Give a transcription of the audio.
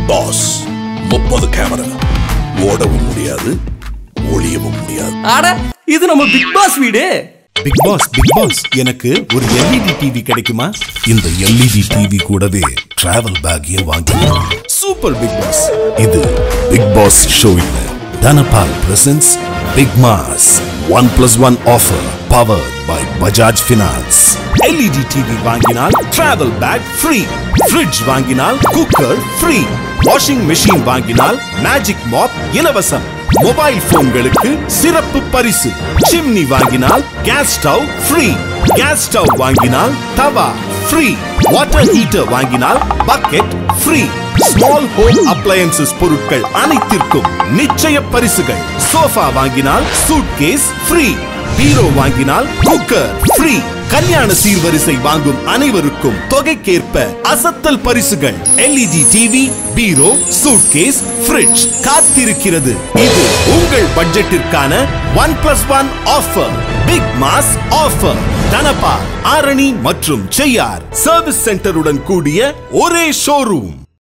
pass முப்பது camera ஓடவும் முடியாது ஒளியவும் முடியாது அட இது நம்ம பிக் பாஸ் வீடு பிக் பாஸ் பிக் பாஸ் எனக்கு ஒரு எல்இடி டிவி கிடைக்குமா இந்த எல்இடி டிவி கூடவே டிராவல் பேக்கையும் வாங்கி சூப்பர் பிக் பாஸ் இது பிக் பாஸ் ஷோ இல்ல Dhanapal presents big mass one plus one offer powered by Bajaj finance LED TV வாங்கினால் டிராவல் பேக் ஃப்ரீ ஃப்ரிட்ஜ் வாங்கினால் குக்கர் ஃப்ரீ வாஷிங் மெஷின் வாங்கினால் மேஜிக் மாப் இலவசம் mobile போன்களுக்கு சிறப்பு பரிசு சிம்னி வாங்கினால் gas stove free gas stove வாங்கினால் தவா ஃப்ரீ வாட்டர் ஹீட்டர் வாங்கினால் bucket free small home appliances பொருட்கள் அனைத்திற்கும் நிச்சய பரிசுகள் சோஃபா வாங்கினால் சூட்கேஸ் ஃப்ரீ பீரோ வாங்கினால் குக்கர் ஃப்ரீ கல்யாண சீர்வரிசை வாங்கும் அனைவருக்கும் தொகைக்கேற்ப அசத்தல் பரிசுகள் எல்இடி டிவி பீரோ சூட்கேஸ் ஃப்ரிட்ஜ் காத்திருக்கிறது இது உங்கள் பட்ஜெட்டிற்கான one plus one offer big mass offer தனபா ஆரணி மற்றும் செய்யார் சர்வீஸ் சென்டருடன் கூடிய ஒரே ஷோரூம்